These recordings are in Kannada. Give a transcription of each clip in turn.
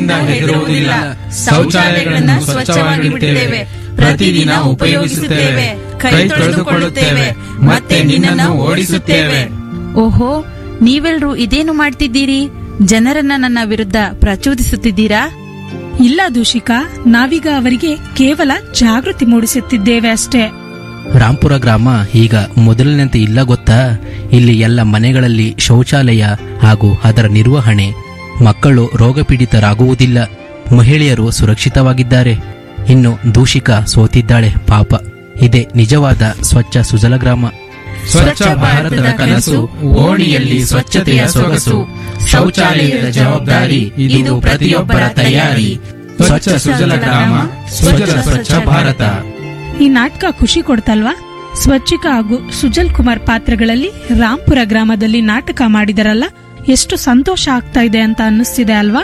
ರೋಗದಿಂದ ಹೆದರುವುದಿಲ್ಲ ಶೌಚಾಲಯಗಳನ್ನು ಸ್ವಚ್ಛವಾಗಿಡುತ್ತೇವೆ ಪ್ರತಿದಿನ ಉಪಯೋಗಿಸುತ್ತೇವೆ ಕೈ ತೊಳೆದುಕೊಳ್ಳುತ್ತೇವೆ ಮತ್ತೆ ನಿನ್ನನ್ನು ಓಡಿಸುತ್ತೇವೆ ಓಹೋ ನೀವೆಲ್ರೂ ಇದೇನು ಮಾಡ್ತಿದ್ದೀರಿ ಜನರನ್ನ ನನ್ನ ವಿರುದ್ಧ ಪ್ರಚೋದಿಸುತ್ತಿದ್ದೀರಾ ಇಲ್ಲ ದೂಷಿಕಾ ನಾವೀಗ ಅವರಿಗೆ ಕೇವಲ ಜಾಗೃತಿ ಮೂಡಿಸುತ್ತಿದ್ದೇವೆ ಅಷ್ಟೇ ರಾಂಪುರ ಗ್ರಾಮ ಈಗ ಮೊದಲಿನಂತೆ ಇಲ್ಲ ಗೊತ್ತಾ ಇಲ್ಲಿ ಎಲ್ಲ ಮನೆಗಳಲ್ಲಿ ಶೌಚಾಲಯ ಹಾಗೂ ಅದರ ನಿರ್ವಹಣೆ ಮಕ್ಕಳು ರೋಗಪೀಡಿತರಾಗುವುದಿಲ್ಲ ಮಹಿಳೆಯರು ಸುರಕ್ಷಿತವಾಗಿದ್ದಾರೆ ಇನ್ನು ದೂಷಿಕ ಸೋತಿದ್ದಾಳೆ ಪಾಪ ಇದೇ ನಿಜವಾದ ಸ್ವಚ್ಛ ಸುಜಲ ಗ್ರಾಮ ಸ್ವಚ್ಛ ಭಾರತದ ಕನಸು ಓಣಿಯಲ್ಲಿ ಸ್ವಚ್ಛತೆಯ ಸೊಗಸು ಶೌಚಾಲಯದ ಜವಾಬ್ದಾರಿ ಇದು ಪ್ರತಿಯೊಬ್ಬರ ತಯಾರಿ ಸ್ವಚ್ಛ ಸುಜಲ ಗ್ರಾಮ ಸುಜಲ ಸ್ವಚ್ಛ ಭಾರತ ಈ ನಾಟಕ ಖುಷಿ ಕೊಡ್ತಲ್ವಾ ಸ್ವಚ್ಛಿಕ ಹಾಗೂ ಸುಜಲ್ ಕುಮಾರ್ ಪಾತ್ರಗಳಲ್ಲಿ ರಾಂಪುರ ಗ್ರಾಮದಲ್ಲಿ ನಾಟಕ ಮಾಡಿದರಲ್ಲ ಎಷ್ಟು ಸಂತೋಷ ಆಗ್ತಾ ಇದೆ ಅಂತ ಅನ್ನಿಸ್ತಿದೆ ಅಲ್ವಾ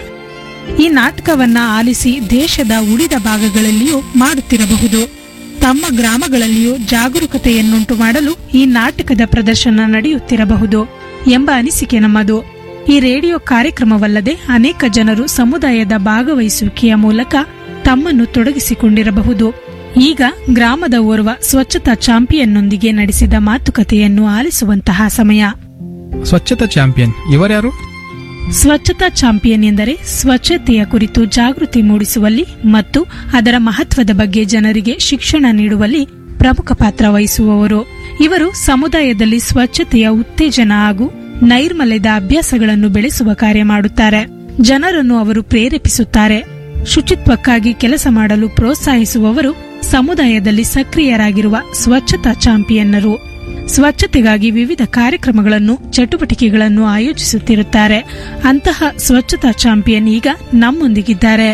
ಈ ನಾಟಕವನ್ನ ಆಲಿಸಿ ದೇಶದ ಉಳಿದ ಭಾಗಗಳಲ್ಲಿಯೂ ಮಾಡುತ್ತಿರಬಹುದು ತಮ್ಮ ಗ್ರಾಮಗಳಲ್ಲಿಯೂ ಜಾಗರೂಕತೆಯನ್ನುಂಟು ಮಾಡಲು ಈ ನಾಟಕದ ಪ್ರದರ್ಶನ ನಡೆಯುತ್ತಿರಬಹುದು ಎಂಬ ಅನಿಸಿಕೆ ನಮ್ಮದು ಈ ರೇಡಿಯೋ ಕಾರ್ಯಕ್ರಮವಲ್ಲದೆ ಅನೇಕ ಜನರು ಸಮುದಾಯದ ಭಾಗವಹಿಸುವಿಕೆಯ ಮೂಲಕ ತಮ್ಮನ್ನು ತೊಡಗಿಸಿಕೊಂಡಿರಬಹುದು ಈಗ ಗ್ರಾಮದ ಓರ್ವ ಸ್ವಚ್ಛತಾ ಚಾಂಪಿಯನ್ನೊಂದಿಗೆ ನಡೆಸಿದ ಮಾತುಕತೆಯನ್ನು ಆಲಿಸುವಂತಹ ಸಮಯ ಸ್ವಚ್ಛತಾ ಚಾಂಪಿಯನ್ ಇವರ್ಯಾರು ಸ್ವಚ್ಛತಾ ಚಾಂಪಿಯನ್ ಎಂದರೆ ಸ್ವಚ್ಛತೆಯ ಕುರಿತು ಜಾಗೃತಿ ಮೂಡಿಸುವಲ್ಲಿ ಮತ್ತು ಅದರ ಮಹತ್ವದ ಬಗ್ಗೆ ಜನರಿಗೆ ಶಿಕ್ಷಣ ನೀಡುವಲ್ಲಿ ಪ್ರಮುಖ ಪಾತ್ರ ವಹಿಸುವವರು ಇವರು ಸಮುದಾಯದಲ್ಲಿ ಸ್ವಚ್ಛತೆಯ ಉತ್ತೇಜನ ಹಾಗೂ ನೈರ್ಮಲ್ಯದ ಅಭ್ಯಾಸಗಳನ್ನು ಬೆಳೆಸುವ ಕಾರ್ಯ ಮಾಡುತ್ತಾರೆ ಜನರನ್ನು ಅವರು ಪ್ರೇರೇಪಿಸುತ್ತಾರೆ ಶುಚಿತ್ವಕ್ಕಾಗಿ ಕೆಲಸ ಮಾಡಲು ಪ್ರೋತ್ಸಾಹಿಸುವವರು ಸಮುದಾಯದಲ್ಲಿ ಸಕ್ರಿಯರಾಗಿರುವ ಸ್ವಚ್ಛತಾ ಚಾಂಪಿಯನ್ನರು ಸ್ವಚ್ಛತೆಗಾಗಿ ವಿವಿಧ ಕಾರ್ಯಕ್ರಮಗಳನ್ನು ಚಟುವಟಿಕೆಗಳನ್ನು ಆಯೋಜಿಸುತ್ತಿರುತ್ತಾರೆ ಅಂತಹ ಸ್ವಚ್ಛತಾ ಚಾಂಪಿಯನ್ ಈಗ ನಮ್ಮೊಂದಿಗಿದ್ದಾರೆ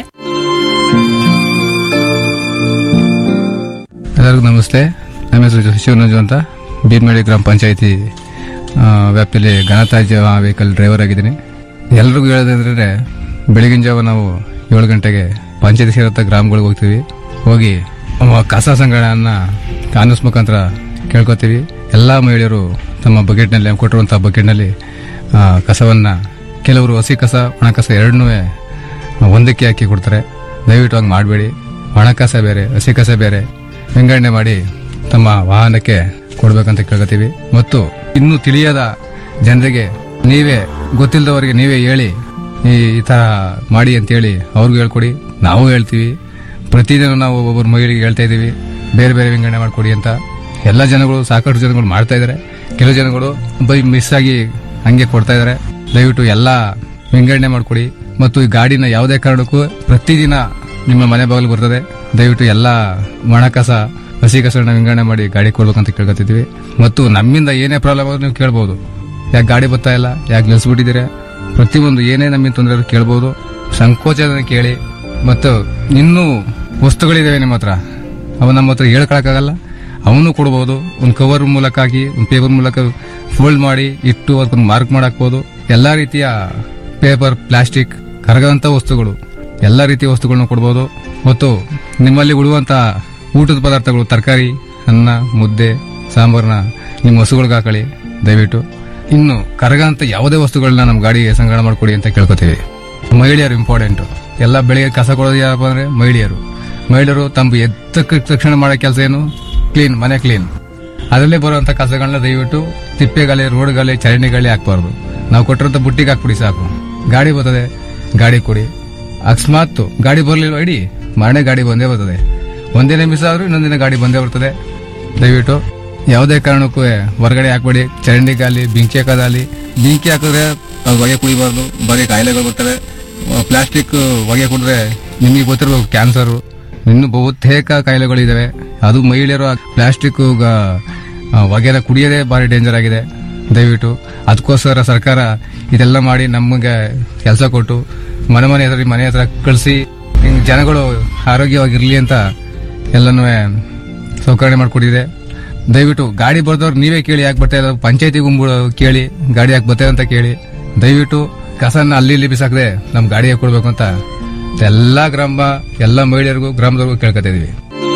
ಎಲ್ಲರಿಗೂ ನಮಸ್ತೆ ನಮ್ಮ ಹೆಸರು ಶಿವನಂಜು ಅಂತ ಬೀರ್ಮೇಳಿ ಗ್ರಾಮ ಪಂಚಾಯಿತಿ ಆ, ವ್ಯಾಪ್ತಿಯಲ್ಲಿ ಘನತ್ಯಾಜ್ಯ ವೆಹಿಕಲ್ ಡ್ರೈವರ್ ಆಗಿದ್ದೀನಿ ಎಲ್ರಿಗೂ ಹೇಳೋದಂದ್ರೆ ಬೆಳಗಿನ ಜಾವ ನಾವು ಏಳು ಗಂಟೆಗೆ ಪಂಚಾಯತಿ ಸೇರತ್ತ ಗ್ರಾಮಗಳಿಗೆ ಹೋಗ್ತೀವಿ ಹೋಗಿ ಅವ ಕಸ ಸಂಗ್ರಹಣೆಯನ್ನ ಕಾನೂಸ್ ಮುಖಾಂತರ ಕೇಳ್ಕೊತೀವಿ ಎಲ್ಲ ಮಹಿಳೆಯರು ತಮ್ಮ ಬಕೆಟ್ನಲ್ಲಿ ಕೊಟ್ಟಿರುವಂಥ ಬಕೆಟ್ನಲ್ಲಿ ಆ, ಕಸವನ್ನ ಕೆಲವರು ಹಸಿ ಕಸ ಒಣ ಕಸ ಎರಡನ್ನೂ ಒಂದಕ್ಕೆ ಹಾಕಿ ಕೊಡ್ತಾರೆ ದಯವಿಟ್ಟು ಹಂಗೆ ಮಾಡಬೇಡಿ ಒಣ ಕಸ ಬೇರೆ ಹಸಿ ಕಸ ಬೇರೆ ವಿಂಗಡಣೆ ಮಾಡಿ ತಮ್ಮ ವಾಹನಕ್ಕೆ ಕೊಡ್ಬೇಕಂತ ಕೇಳ್ಕೊತೀವಿ ಮತ್ತು ಇನ್ನು ತಿಳಿಯದ ಜನರಿಗೆ ನೀವೇ ಗೊತ್ತಿಲ್ಲದವರಿಗೆ ನೀವೇ ಹೇಳಿ ಈ ಈ ತರ ಮಾಡಿ ಅಂತೇಳಿ ಅವ್ರಿಗೂ ಹೇಳ್ಕೊಡಿ ನಾವು ಹೇಳ್ತೀವಿ ಪ್ರತಿದಿನ ನಾವು ಒಬ್ಬೊಬ್ಬರು ಮಹಿಳೆಗೆ ಹೇಳ್ತಾ ಇದೀವಿ ಬೇರೆ ಬೇರೆ ವಿಂಗಡಣೆ ಮಾಡಿಕೊಡಿ ಅಂತ ಎಲ್ಲ ಜನಗಳು ಸಾಕಷ್ಟು ಜನಗಳು ಮಾಡ್ತಾ ಇದ್ದಾರೆ ಕೆಲವು ಜನಗಳು ಬೈ ಮಿಸ್ ಆಗಿ ಹಂಗೆ ಕೊಡ್ತಾ ಇದ್ದಾರೆ ದಯವಿಟ್ಟು ಎಲ್ಲ ವಿಂಗಡಣೆ ಮಾಡಿಕೊಡಿ ಮತ್ತು ಈ ಗಾಡಿನ ಯಾವುದೇ ಕಾರಣಕ್ಕೂ ಪ್ರತಿದಿನ ನಿಮ್ಮ ಮನೆ ಬಾಗಿಲು ಬರ್ತದೆ ದಯವಿಟ್ಟು ಎಲ್ಲ ಒಣ ಕಸ ಹಸಿ ಕಸಗಳನ್ನ ವಿಂಗಡಣೆ ಮಾಡಿ ಗಾಡಿ ಕೊಡ್ಬೇಕಂತ ಕೇಳ್ಕೊತಿದ್ವಿ ಮತ್ತು ನಮ್ಮಿಂದ ಏನೇ ಪ್ರಾಬ್ಲಮ್ ಆದ್ರೂ ನೀವು ಕೇಳ್ಬೋದು ಯಾಕೆ ಗಾಡಿ ಬರ್ತಾ ಇಲ್ಲ ಯಾಕೆ ನಿಲ್ಲಿಸ್ಬಿಟ್ಟಿದ್ದೀರಾ ಪ್ರತಿಯೊಂದು ಏನೇ ನಮ್ಮಿಂದ ತೊಂದರೆ ಆದ್ರೂ ಕೇಳ್ಬೋದು ಸಂಕೋಚನ ಕೇಳಿ ಮತ್ತು ಇನ್ನೂ ವಸ್ತುಗಳಿದಾವೆ ನಿಮ್ಮ ಹತ್ರ ಅವು ನಮ್ಮ ಹತ್ರ ಹೇಳ್ಕೊಳಕ್ಕಾಗಲ್ಲ ಅವನು ಕೊಡ್ಬೋದು ಒಂದು ಕವರ್ ಮೂಲಕ ಹಾಕಿ ಒಂದು ಪೇಪರ್ ಮೂಲಕ ಫೋಲ್ಡ್ ಮಾಡಿ ಇಟ್ಟು ಅದಕ್ಕೊಂದು ಮಾರ್ಕ್ ಮಾಡಾಕ್ಬೋದು ಎಲ್ಲಾ ರೀತಿಯ ಪೇಪರ್ ಪ್ಲಾಸ್ಟಿಕ್ ಕರಗದಂತ ವಸ್ತುಗಳು ಎಲ್ಲ ರೀತಿಯ ವಸ್ತುಗಳನ್ನ ಕೊಡ್ಬೋದು ಮತ್ತು ನಿಮ್ಮಲ್ಲಿ ಉಳಿಯುವಂತ ಊಟದ ಪದಾರ್ಥಗಳು ತರಕಾರಿ ಅನ್ನ ಮುದ್ದೆ ಸಾಂಬಾರನ್ನ ನಿಮ್ಮ ಹಸುಗಳಿಗೆ ಹಾಕೊಳ್ಳಿ ದಯವಿಟ್ಟು ಇನ್ನು ಕರಗಂತ ಯಾವುದೇ ವಸ್ತುಗಳನ್ನ ನಮ್ಮ ಗಾಡಿಗೆ ಸಂಗ್ರಹಣೆ ಮಾಡ್ಕೊಡಿ ಅಂತ ಕೇಳ್ಕೊತೀವಿ ಮಹಿಳೆಯರು ಇಂಪಾರ್ಟೆಂಟ್ ಎಲ್ಲ ಬೆಳಿಗ್ಗೆ ಕಸ ಕೊಡೋದು ಯಾರಪ್ಪ ಅಂದ್ರೆ ಮಹಿಳೆಯರು ಮಹಿಳೆಯರು ತಮ್ಮ ಎದ್ದ ತಕ್ಷಣ ಮಾಡೋ ಕೆಲಸ ಏನು ಕ್ಲೀನ್ ಮನೆ ಕ್ಲೀನ್ ಅದರಲ್ಲೇ ಬರುವಂತ ಕಸಗಳನ್ನ ದಯವಿಟ್ಟು ತಿಪ್ಪೆಗಾಲಿ ರೋಡ್ಗಾಲಿ ಚರಂಡಿಗಾಲಿ ಹಾಕ್ಬಾರ್ದು ನಾವು ಕೊಟ್ಟಿರೋಂಥ ಬುಟ್ಟಿಗೆ ಹಾಕ್ಬಿಡಿ ಸಾಕು ಗಾಡಿ ಬರ್ತದೆ ಗಾಡಿ ಕೊಡಿ ಅಕಸ್ಮಾತ್ ಗಾಡಿ ಬರ್ಲಿಲ್ವ ಇಡಿ ಮರणे ಗಾಡಿ ಬಂದೇ ಬರ್ತದೆ ಒಂದಿನ ಮಿಸ್ ಆದ್ರೂ ಇನ್ನೊಂದಿನ ಗಾಡಿ ಬಂದೇ ಬರ್ತದೆ ದಯವಿಟ್ಟು ಯಾವುದೇ ಕಾರಣಕ್ಕೂ ಹೊರಗಡೆ ಹಾಕ್ಬೇಡಿ ಚರಂಡಿ ಗಾಲಿ ಬೆಂಕಿ ಹಾಕೋದಾಲಿ ಬೆಂಕಿ ಹಾಕಿದ್ರೆ ಅದು ಹೊಗೆ ಕುಡಿಬಾರ್ದು ಬರೀ ಕಾಯಿಲೆಗಳು ಬರ್ತವೆ ಪ್ಲಾಸ್ಟಿಕ್ ಹೊಗೆ ಕುಡಿದ್ರೆ ನಿಮಗೆ ಗೊತ್ತಿರಬೇಕು ಕ್ಯಾನ್ಸರ್ ಇನ್ನು ಬಹುತೇಕ ಕಾಯಿಲೆಗಳಿದಾವೆ ಅದು ಮಹಿಳೆಯರು ಪ್ಲಾಸ್ಟಿಕ್ ಹೊಗೆನ ಕುಡಿಯೋದೇ ಭಾರಿ ಡೇಂಜರ್ ಆಗಿದೆ ದಯವಿಟ್ಟು ಅದಕ್ಕೋಸ್ಕರ ಸರ್ಕಾರ ಇದೆಲ್ಲ ಮಾಡಿ ನಮಗೆ ಕೆಲಸ ಕೊಟ್ಟು ಮನೆ ಮನೆ ಹತ್ರ ಮನೆ ಹತ್ರ ಕಳಿಸಿ ಜನಗಳು ಆರೋಗ್ಯವಾಗಿರ್ಲಿ ಅಂತ ಎಲ್ಲನೂ ಸೌಕರ್ಯ ಮಾಡಿಕೊಟ್ಟಿದೆ ದಯವಿಟ್ಟು ಗಾಡಿ ಬರ್ದವ್ರು ನೀವೇ ಕೇಳಿ ಯಾಕೆ ಬರ್ತಾ ಇದ್ದಾರೆ ಪಂಚಾಯತಿ ಗುಂಪು ಕೇಳಿ ಗಾಡಿ ಯಾಕೆ ಬರ್ತಾ ಅಂತ ಕೇಳಿ ದಯವಿಟ್ಟು ಕಸನ ಅಲ್ಲಿ ಇಲ್ಲಿ ಬಿಸಾಕದೆ ನಮ್ ಗಾಡಿಗೆ ಕೊಡ್ಬೇಕು ಅಂತ ಎಲ್ಲಾ ಗ್ರಾಮ ಎಲ್ಲಾ ಮಹಿಳೆಯರಿಗೂ ಗ್ರಾಮದವ್ರಿಗೂ ಕೇಳ್ಕೊತಾ ಇದೀವಿ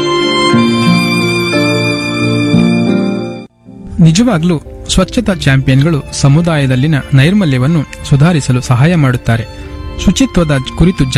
ನಿಜವಾಗ್ಲೂ ಸ್ವಚ್ಛತಾ ಚಾಂಪಿಯನ್ಗಳು ಸಮುದಾಯದಲ್ಲಿನ ನೈರ್ಮಲ್ಯವನ್ನು ಸುಧಾರಿಸಲು ಸಹಾಯ ಮಾಡುತ್ತಾರೆ ಶುಚಿತ್ವದ ಕುರಿತು